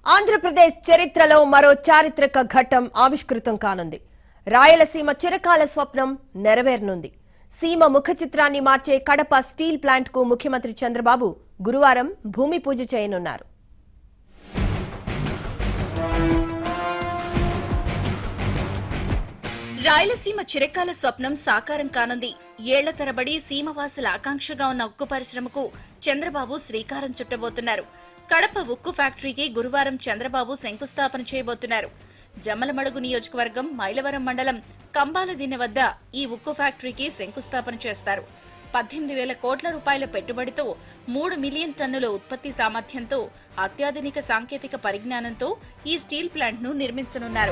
ఆంధ్రప్రదేశ్ చరిత్రలో మరో చారిత్రక ఘట్టం ఆవిష్కృతం కానుంది రాయలసీమ చిరకాల స్వప్నం నెరవేరనుంది సీమ ముఖ చిత్రాన్ని మార్చే కడప స్టీల్ ప్లాంట్ కు ముఖ్యమంత్రి చంద్రబాబు గురువారం భూమి పూజ చేయనున్నారు రాయలసీమ చిరకాల స్వప్నం సాకారం కానుంది ఏళ్ల తరబడి సీమవాసుల ఆకాంక్షగా ఉన్న ఉక్కు పరిశ్రమకు చంద్రబాబు శ్రీకారం చుట్టబోతున్నారు కడప ఉక్కు ఫ్యాక్టరీకి గురువారం చంద్రబాబు శంకుస్థాపన చేయబోతున్నారు జమ్మలమడుగు నియోజకవర్గం మైలవరం మండలం కంబాలదిన్నె వద్ద ఈ ఉక్కు ఫ్యాక్టరీకి శంకుస్థాపన చేస్తారు పద్దెనిమిది వేల కోట్ల రూపాయల పెట్టుబడితో మూడు మిలియన్ టన్నుల ఉత్పత్తి సామర్థ్యంతో అత్యాధునిక సాంకేతిక పరిజ్ఞానంతో ఈ స్టీల్ ప్లాంట్ను నిర్మించనున్నారు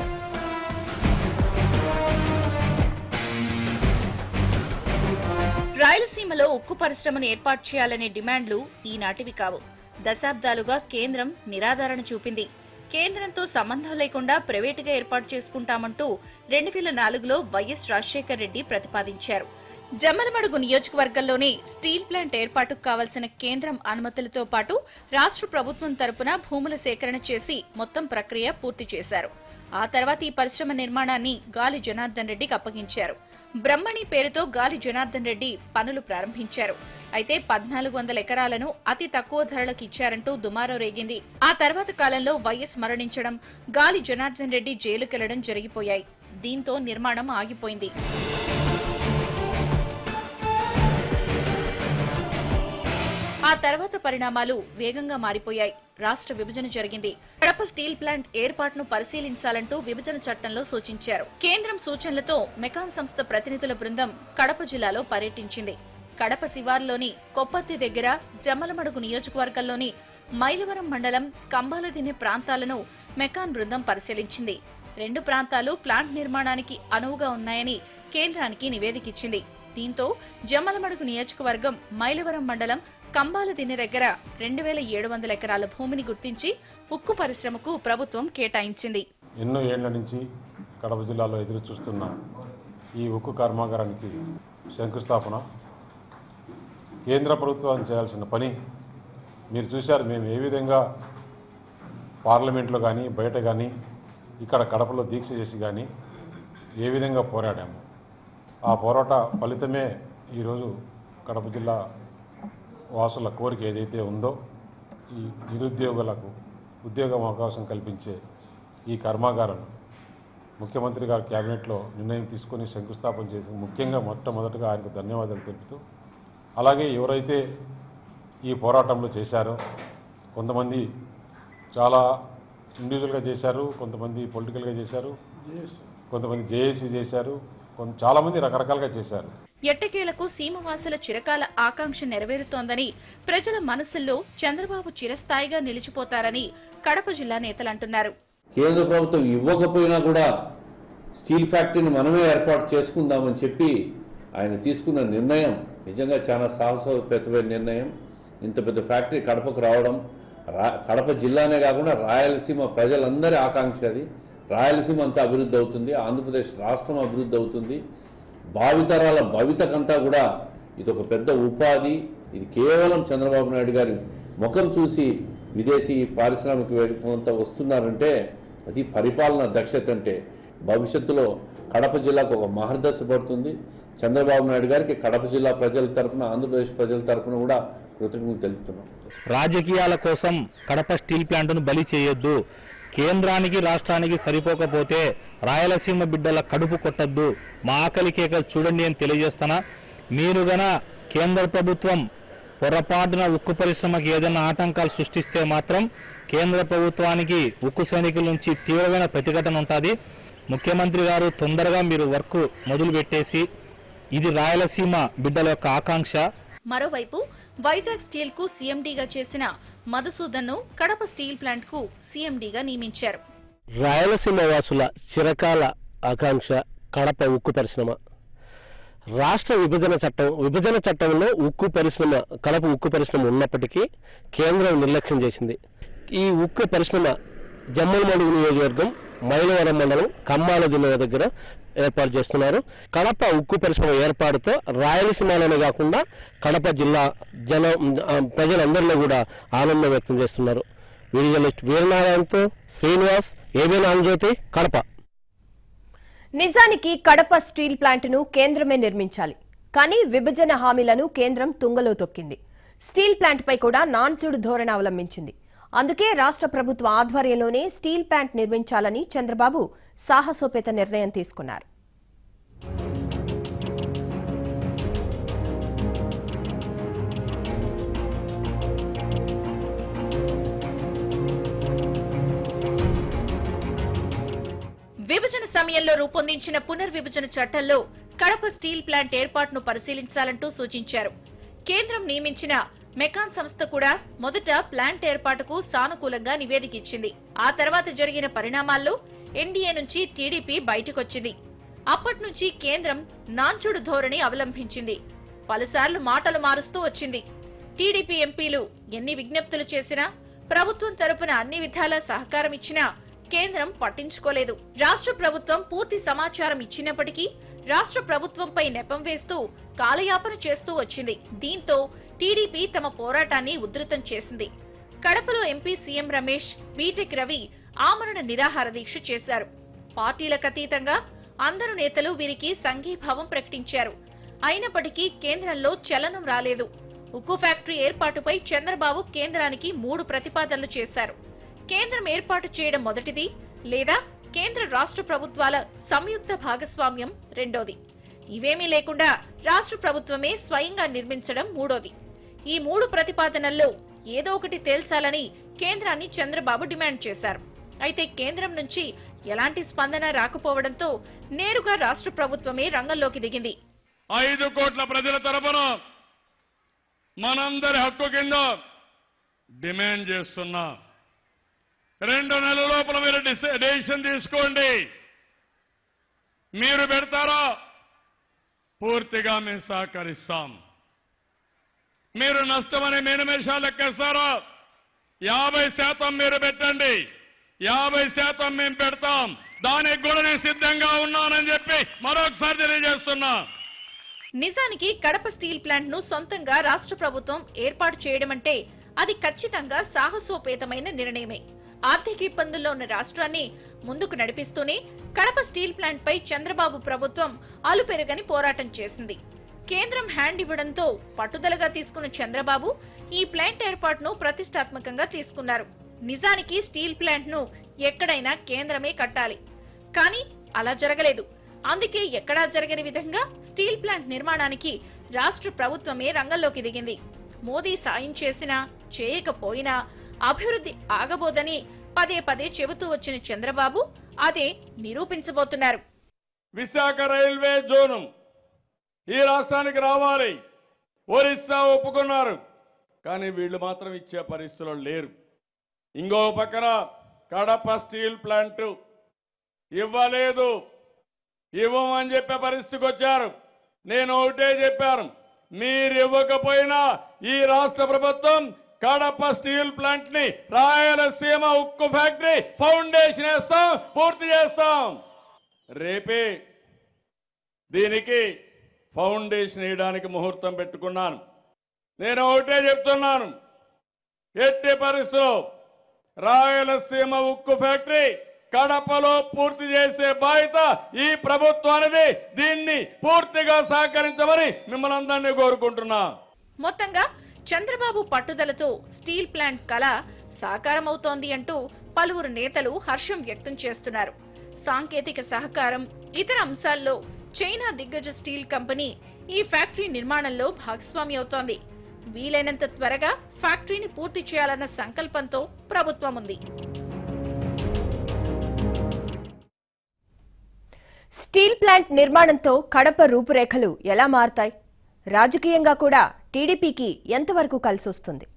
రాయలసీమలో ఉక్కు పరిశ్రమను ఏర్పాటు చేయాలనే డిమాండ్లు ఈనాటివి కావు దశాబ్దాలుగా కేంద్రం నిరాధారణ చూపింది కేంద్రంతో సంబంధం లేకుండా ప్రైవేటుగా ఏర్పాటు చేసుకుంటామంటూ రెండు వేల నాలుగులో వైఎస్ రాజశేఖర్ రెడ్డి ప్రతిపాదించారు జమ్మలమడుగు నియోజకవర్గంలోనే స్టీల్ ప్లాంట్ ఏర్పాటుకు కావలసిన కేంద్రం అనుమతులతో పాటు రాష్ట్ర ప్రభుత్వం తరపున భూముల సేకరణ చేసి మొత్తం ప్రక్రియ పూర్తి చేశారు ఆ తర్వాత ఈ పరిశ్రమ నిర్మాణాన్ని గాలి జనార్దన్ రెడ్డికి అప్పగించారు బ్రహ్మణి పేరుతో గాలి జనార్దన్ రెడ్డి పనులు ప్రారంభించారు అయితే పద్నాలుగు వందల ఎకరాలను అతి తక్కువ ధరలకు ఇచ్చారంటూ దుమారం రేగింది ఆ తర్వాత కాలంలో వైఎస్ మరణించడం గాలి జనార్దన్ రెడ్డి జైలుకెళ్లడం జరిగిపోయాయి దీంతో నిర్మాణం ఆగిపోయింది ఆ తర్వాత పరిణామాలు వేగంగా మారిపోయాయి రాష్ట్ర విభజన జరిగింది కడప స్టీల్ ప్లాంట్ ఏర్పాటును పరిశీలించాలంటూ విభజన చట్టంలో సూచించారు కేంద్రం సూచనలతో మెకాన్ సంస్థ ప్రతినిధుల బృందం కడప జిల్లాలో పర్యటించింది కడప శివార్లోని కొప్పర్తి దగ్గర జమ్మలమడుగు నియోజకవర్గంలోని మైలవరం మండలం కంబాలదినె ప్రాంతాలను మెకాన్ బృందం పరిశీలించింది రెండు ప్రాంతాలు ప్లాంట్ నిర్మాణానికి అనువుగా ఉన్నాయని కేంద్రానికి నివేదికిచ్చింది దీంతో జమ్మలమడుగు నియోజకవర్గం మైలవరం మండలం కంబాల దిన్నె దగ్గర రెండు వేల ఏడు వందల ఎకరాల భూమిని గుర్తించి ఉక్కు పరిశ్రమకు ప్రభుత్వం కేటాయించింది ఎన్నో ఏళ్ల నుంచి కడప జిల్లాలో ఎదురు చూస్తున్న ఈ ఉక్కు కర్మాగారానికి శంకుస్థాపన కేంద్ర ప్రభుత్వం చేయాల్సిన పని మీరు చూశారు మేము ఏ విధంగా పార్లమెంట్లో కానీ బయట కానీ ఇక్కడ కడపలో దీక్ష చేసి కానీ ఏ విధంగా పోరాడాము ఆ పోరాట ఫలితమే ఈరోజు కడప జిల్లా వాసుల కోరిక ఏదైతే ఉందో ఈ నిరుద్యోగులకు ఉద్యోగం అవకాశం కల్పించే ఈ కర్మాగారం ముఖ్యమంత్రి గారు క్యాబినెట్లో నిర్ణయం తీసుకొని శంకుస్థాపన చేసి ముఖ్యంగా మొట్టమొదటిగా ఆయనకు ధన్యవాదాలు తెలుపుతూ అలాగే ఎవరైతే ఈ పోరాటంలో చేశారో కొంతమంది చాలా ఇండివిజువల్గా చేశారు కొంతమంది పొలిటికల్గా చేశారు కొంతమంది జేఏసీ చేశారు కొంత చాలామంది రకరకాలుగా చేశారు ఎట్టకేలకు సీమవాసుల చిరకాల ఆకాంక్ష నెరవేరుతోందని ప్రజల మనసుల్లో చంద్రబాబు చిరస్థాయిగా నిలిచిపోతారని కడప జిల్లా నేతలంటున్నారు కేంద్ర ప్రభుత్వం ఇవ్వకపోయినా కూడా స్టీల్ ఫ్యాక్టరీని మనమే ఏర్పాటు చేసుకుందామని చెప్పి ఆయన తీసుకున్న నిర్ణయం నిజంగా చాలా సాహసోపేతమైన నిర్ణయం ఇంత పెద్ద ఫ్యాక్టరీ కడపకు రావడం రా కడప జిల్లానే కాకుండా రాయలసీమ ప్రజలందరి ఆకాంక్ష అది రాయలసీమ అంతా అభివృద్ధి అవుతుంది ఆంధ్రప్రదేశ్ రాష్ట్రం అభివృద్ధి అవుతుంది భావితరాల భవితకంతా కూడా ఇది ఒక పెద్ద ఉపాధి ఇది కేవలం చంద్రబాబు నాయుడు గారి ముఖం చూసి విదేశీ పారిశ్రామికవేత్తలంతా వస్తున్నారంటే అది పరిపాలన దక్షత అంటే భవిష్యత్తులో కడప జిల్లాకు ఒక మహర్దశ పడుతుంది చంద్రబాబు నాయుడు గారికి కడప జిల్లా ప్రజల తరపున ఆంధ్రప్రదేశ్ ప్రజల తరపున కూడా కృతజ్ఞతలు తెలుపుతున్నాం రాజకీయాల కోసం కడప స్టీల్ ప్లాంట్ను బలి చేయొద్దు కేంద్రానికి రాష్ట్రానికి సరిపోకపోతే రాయలసీమ బిడ్డల కడుపు కొట్టద్దు మా ఆకలి కేకలు చూడండి అని తెలియజేస్తానా మీరు గన కేంద్ర ప్రభుత్వం పొరపాటున ఉక్కు పరిశ్రమకి ఏదైనా ఆటంకాలు సృష్టిస్తే మాత్రం కేంద్ర ప్రభుత్వానికి ఉక్కు సైనికుల నుంచి తీవ్రమైన ప్రతిఘటన ఉంటుంది ముఖ్యమంత్రి గారు తొందరగా మీరు వర్క్ మొదలు పెట్టేసి ఇది రాయలసీమ బిడ్డల యొక్క ఆకాంక్ష మరోవైపు వైజాగ్ స్టీల్ కు సీఎండీగా చేసిన మధుసూదన్ ను కడప స్టీల్ ప్లాంట్ కు సీఎండీగా నియమించారు రాయలసీమ వాసుల చిరకాల ఆకాంక్ష కడప ఉక్కు పరిశ్రమ రాష్ట్ర విభజన చట్టం విభజన చట్టంలో ఉక్కు పరిశ్రమ కడప ఉక్కు పరిశ్రమ ఉన్నప్పటికీ కేంద్రం నిర్లక్ష్యం చేసింది ఈ ఉక్కు పరిశ్రమ జమ్మలమడుగు నియోజకవర్గం మైలవరం మండలం కమ్మాల జిల్లా దగ్గర ఏర్పాటు చేస్తున్నారు కడప ఉక్కు పరిశ్రమ ఏర్పాటుతో రాయలసీమలోనే కాకుండా కడప జిల్లా జన ఆ, ప్రజలందరిలో కూడా ఆనందం వ్యక్తం చేస్తున్నారు వీడియో జర్నలిస్ట్ వీరనారాయణతో శ్రీనివాస్ ఏబిఎన్ ఆంధ్రజ్యోతి కడప నిజానికి కడప స్టీల్ ప్లాంట్ను కేంద్రమే నిర్మించాలి కానీ విభజన హామీలను కేంద్రం తుంగలో తొక్కింది స్టీల్ ప్లాంట్పై కూడా నాన్సుడు ధోరణి అవలంబించింది అందుకే రాష్ట్ర ప్రభుత్వ ఆధ్వర్యంలోనే స్టీల్ ప్లాంట్ నిర్మించాలని చంద్రబాబు సాహసోపేత నిర్ణయం తీసుకున్నారు విభజన సమయంలో రూపొందించిన పునర్విభజన చట్టంలో కడప స్టీల్ ప్లాంట్ ఏర్పాటును పరిశీలించాలంటూ సూచించారు కేంద్రం నియమించిన మెకాన్ సంస్థ కూడా మొదట ప్లాంట్ ఏర్పాటుకు సానుకూలంగా నివేదిక ఇచ్చింది ఆ తర్వాత జరిగిన పరిణామాల్లో ఎన్డీఏ నుంచి టీడీపీ బయటకొచ్చింది అప్పటి నుంచి కేంద్రం నాంచుడు ధోరణి అవలంబించింది పలుసార్లు మాటలు మారుస్తూ వచ్చింది టీడీపీ ఎంపీలు ఎన్ని విజ్ఞప్తులు చేసినా ప్రభుత్వం తరపున అన్ని విధాలా సహకారం ఇచ్చినా కేంద్రం పట్టించుకోలేదు రాష్ట్ర ప్రభుత్వం పూర్తి సమాచారం ఇచ్చినప్పటికీ రాష్ట్ర ప్రభుత్వంపై నెపం వేస్తూ కాలయాపన చేస్తూ వచ్చింది దీంతో టీడీపీ తమ పోరాటాన్ని ఉధృతం చేసింది కడపలో MP CM Ramesh B Tech Ravi ఆమరణ నిరాహార దీక్ష చేశారు పార్టీలకు అతీతంగా అందరు నేతలు వీరికి సంఘీభావం ప్రకటించారు అయినప్పటికీ కేంద్రంలో చలనం రాలేదు ఉక్కు ఫ్యాక్టరీ ఏర్పాటుపై చంద్రబాబు కేంద్రానికి మూడు ప్రతిపాదనలు చేశారు కేంద్రం ఏర్పాటు చేయడం మొదటిది లేదా కేంద్ర రాష్ట్ర ప్రభుత్వాల సంయుక్త భాగస్వామ్యం రెండోది ఇవేమీ లేకుండా రాష్ట్ర ప్రభుత్వమే స్వయంగా నిర్మించడం మూడోది ఈ మూడు ప్రతిపాదనల్లో ఏదో ఒకటి తేల్చాలని కేంద్రాన్ని చంద్రబాబు డిమాండ్ చేశారు అయితే కేంద్రం నుంచి ఎలాంటి స్పందన రాకపోవడంతో నేరుగా రాష్ట్ర ప్రభుత్వమే రంగంలోకి దిగింది ఐదు కోట్ల ప్రజల తరపున మనందరి హక్కు కింద డిమాండ్ చేస్తున్నా రెండు నెలల లోపల మీరు డిసి- డెసిషన్ తీసుకోండి మీరు పెడతారా పూర్తిగా మేము సహకరిస్తాం మీరు నష్టమని మేనిమేషాలు లెక్కేస్తారా యాభై శాతం మీరు పెట్టండి యాభై శాతం మేము పెడతాం దానికి కూడా నేను సిద్ధంగా ఉన్నానని చెప్పి మరొకసారి తెలియజేస్తున్నా నిజానికి కడప స్టీల్ ప్లాంట్ ను సొంతంగా రాష్ట్ర ప్రభుత్వం ఏర్పాటు చేయడం అంటే అది ఖచ్చితంగా సాహసోపేతమైన నిర్ణయమే ఆర్థిక ఇబ్బందుల్లో ఉన్న రాష్ట్రాన్ని ముందుకు నడిపిస్తూనే కడప స్టీల్ ప్లాంట్ పై చంద్రబాబు ప్రభుత్వం అలుపెరగని పోరాటం చేసింది కేంద్రం హ్యాండ్ ఇవ్వడంతో పట్టుదలగా తీసుకున్న చంద్రబాబు ఈ ప్లాంట్ ఏర్పాటును ప్రతిష్టాత్మకంగా తీసుకున్నారు నిజానికి స్టీల్ ప్లాంట్ ను ఎక్కడైనా కేంద్రమే కట్టాలి కానీ అలా జరగలేదు అందుకే ఎక్కడా జరగని విధంగా స్టీల్ ప్లాంట్ నిర్మాణానికి రాష్ట్ర ప్రభుత్వమే రంగంలోకి దిగింది మోదీ సాయం చేసినా చేయకపోయినా అభివృద్ధి ఆగబోదని పదే పదే చెబుతూ వచ్చిన చంద్రబాబు అదే నిరూపించబోతున్నారు విశాఖ రైల్వే జోను ఈ రాష్ట్రానికి రావాలి ఒరిస్సా ఒప్పుకున్నారు కానీ వీళ్ళు మాత్రం ఇచ్చే పరిస్థితుల్లో లేరు ఇంకో పక్కన కడప స్టీల్ ప్లాంట్ ఇవ్వలేదు ఇవ్వమని చెప్పే పరిస్థితికి వచ్చారు నేను ఒకటే చెప్పాను మీరు ఇవ్వకపోయినా ఈ రాష్ట్ర ప్రభుత్వం కడప స్టీల్ ప్లాంట్ ని రాయలసీమ ఉక్కు ఫ్యాక్టరీ ఫౌండేషన్ వేస్తాం పూర్తి చేస్తాం రేపే దీనికి ఫౌండేషన్ వేయడానికి ముహూర్తం పెట్టుకున్నాను నేను ఒకటే చెప్తున్నాను ఎట్టి పరిస్థితుల్లో రాయలసీమ ఉక్కు ఫ్యాక్టరీ కడపలో పూర్తి చేసే బాధ్యత ఈ ప్రభుత్వానిది దీన్ని పూర్తిగా సహకరించమని మిమ్మల్ని అందరినీ కోరుకుంటున్నా మొత్తంగా చంద్రబాబు పట్టుదలతో స్టీల్ ప్లాంట్ కళ సాకారమవుతోంది అంటూ పలువురు నేతలు హర్షం వ్యక్తం చేస్తున్నారు సాంకేతిక సహకారం ఇతర అంశాల్లో చైనా దిగ్గజ స్టీల్ కంపెనీ ఈ ఫ్యాక్టరీ నిర్మాణంలో భాగస్వామి అవుతోంది వీలైనంత త్వరగా ఫ్యాక్టరీని పూర్తి చేయాలన్న సంకల్పంతో ప్రభుత్వం ఉంది స్టీల్ ప్లాంట్ నిర్మాణంతో కడప రూపురేఖలు ఎలా మారతాయి రాజకీయంగా కూడా టీడీపీకి ఎంతవరకు కలిసొస్తుంది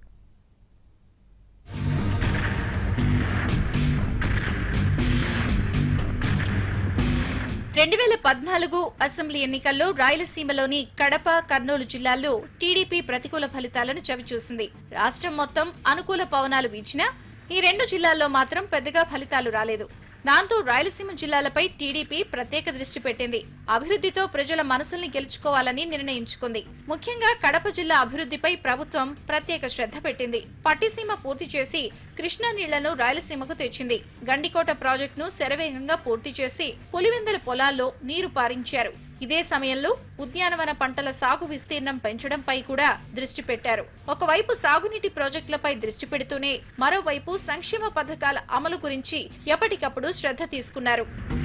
రెండు వేల పద్నాలుగు అసెంబ్లీ ఎన్నికల్లో రాయలసీమలోని కడప కర్నూలు జిల్లాల్లో టీడీపీ ప్రతికూల ఫలితాలను చవిచూసింది రాష్ట్రం మొత్తం అనుకూల పవనాలు వీచినా ఈ రెండు జిల్లాల్లో మాత్రం పెద్దగా ఫలితాలు రాలేదు దాంతో రాయలసీమ జిల్లాలపై టీడీపీ ప్రత్యేక దృష్టి పెట్టింది అభివృద్ధితో ప్రజల మనసుల్ని గెలుచుకోవాలని నిర్ణయించుకుంది ముఖ్యంగా కడప జిల్లా అభివృద్ధిపై ప్రభుత్వం ప్రత్యేక శ్రద్ధ పెట్టింది పట్టిసీమ పూర్తి చేసి కృష్ణా నీళ్లను రాయలసీమకు తెచ్చింది గండికోట ప్రాజెక్టును శరవేగంగా పూర్తి చేసి పులివెందుల పొలాల్లో నీరు పారించారు ఇదే సమయంలో ఉద్యానవన పంటల సాగు విస్తీర్ణం పెంచడంపై కూడా దృష్టి పెట్టారు ఒకవైపు సాగునీటి ప్రాజెక్టులపై దృష్టి పెడుతూనే మరోవైపు సంక్షేమ పథకాల అమలు గురించి ఎప్పటికప్పుడు శ్రద్ధ తీసుకున్నారు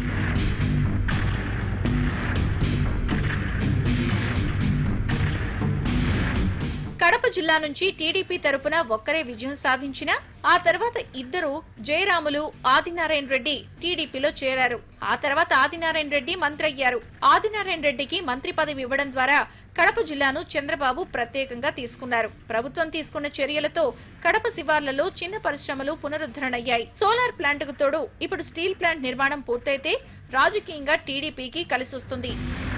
కడప జిల్లా నుంచి టీడీపీ తరపున ఒక్కరే విజయం సాధించినా ఆ తర్వాత ఇద్దరు జయరాములు ఆదినారాయణ రెడ్డి టీడీపీలో చేరారు ఆ తర్వాత ఆదినారాయణ రెడ్డి మంత్రి అయ్యారు ఆదినారాయణ రెడ్డికి మంత్రి పదవి ఇవ్వడం ద్వారా కడప జిల్లాను చంద్రబాబు ప్రత్యేకంగా తీసుకున్నారు ప్రభుత్వం తీసుకున్న చర్యలతో కడప శివార్లలో చిన్న పరిశ్రమలు పునరుద్ధరణయ్యాయి సోలార్ ప్లాంట్ కు తోడు ఇప్పుడు స్టీల్ ప్లాంట్ నిర్మాణం పూర్తయితే రాజకీయంగా టీడీపీకి కలిసొస్తుంది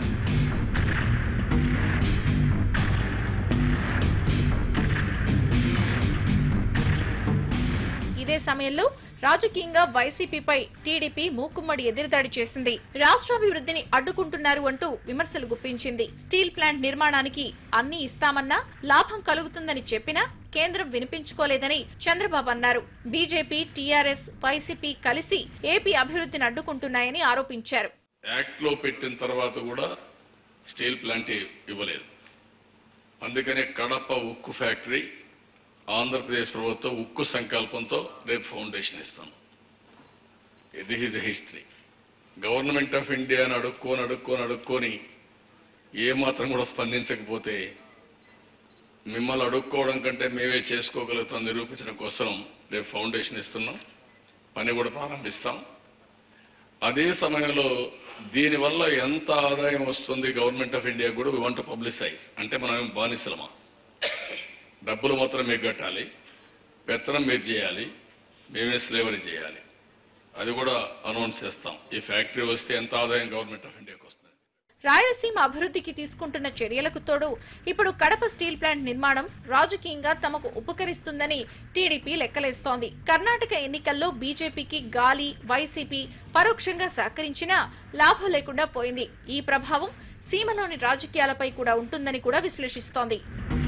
ఇదే సమయంలో రాజకీయంగా వైసీపీపై టీడీపీ మూకుమ్మడి ఎదురుదాడి చేసింది రాష్ట్రాభివృద్ధిని అడ్డుకుంటున్నారు అంటూ విమర్శలు గుప్పించింది స్టీల్ ప్లాంట్ నిర్మాణానికి అన్ని ఇస్తామన్నా లాభం కలుగుతుందని చెప్పినా కేంద్రం వినిపించుకోలేదని చంద్రబాబు అన్నారు బీజేపీ టీఆర్ఎస్ వైసీపీ కలిసి ఏపీ అభివృద్ధిని అడ్డుకుంటున్నాయని ఆరోపించారు యాక్ట్ లో పెట్టిన తర్వాత కూడా స్టీల్ ప్లాంట్ ఇవ్వలేదు అందుకనే కడప ఉక్కు ఫ్యాక్టరీ ఆంధ్రప్రదేశ్ ప్రభుత్వం ఉక్కు సంకల్పంతో రేపు ఫౌండేషన్ ఇస్తాం ఇది ఇది హిస్టరీ గవర్నమెంట్ ఆఫ్ ఇండియాని అడుక్కొని అడుక్కొని అడుక్కొని ఏ మాత్రం కూడా స్పందించకపోతే మిమ్మల్ని అడుక్కోవడం కంటే మేమే చేసుకోగలుగుతాం నిరూపించడం కోసం రేపు ఫౌండేషన్ ఇస్తున్నాం పని కూడా ప్రారంభిస్తాం అదే సమయంలో దీనివల్ల ఎంత ఆదాయం వస్తుంది గవర్నమెంట్ ఆఫ్ ఇండియా కూడా వి వాంట్ పబ్లిసైజ్ అంటే మనం ఏం బానిసలమా డబ్బులు మాత్రం మీరు కట్టాలి పెత్తనం మీరు చేయాలి మేమే స్లేవరీ చేయాలి అది కూడా అనౌన్స్ చేస్తాం ఈ ఫ్యాక్టరీ వస్తే ఎంత ఆదాయం గవర్నమెంట్ ఆఫ్ ఇండియాకి వస్తుంది రాయలసీమ అభివృద్ధికి తీసుకుంటున్న చర్యలకు తోడు ఇప్పుడు కడప స్టీల్ ప్లాంట్ నిర్మాణం రాజకీయంగా తమకు ఉపకరిస్తుందని టీడీపీ లెక్కలేస్తోంది కర్ణాటక ఎన్నికల్లో బీజేపీకి గాలి వైసీపీ పరోక్షంగా సహకరించినా లాభం లేకుండా పోయింది ఈ ప్రభావం సీమలోని రాజకీయాలపై కూడా ఉంటుందని కూడా విశ్లేషిస్తోంది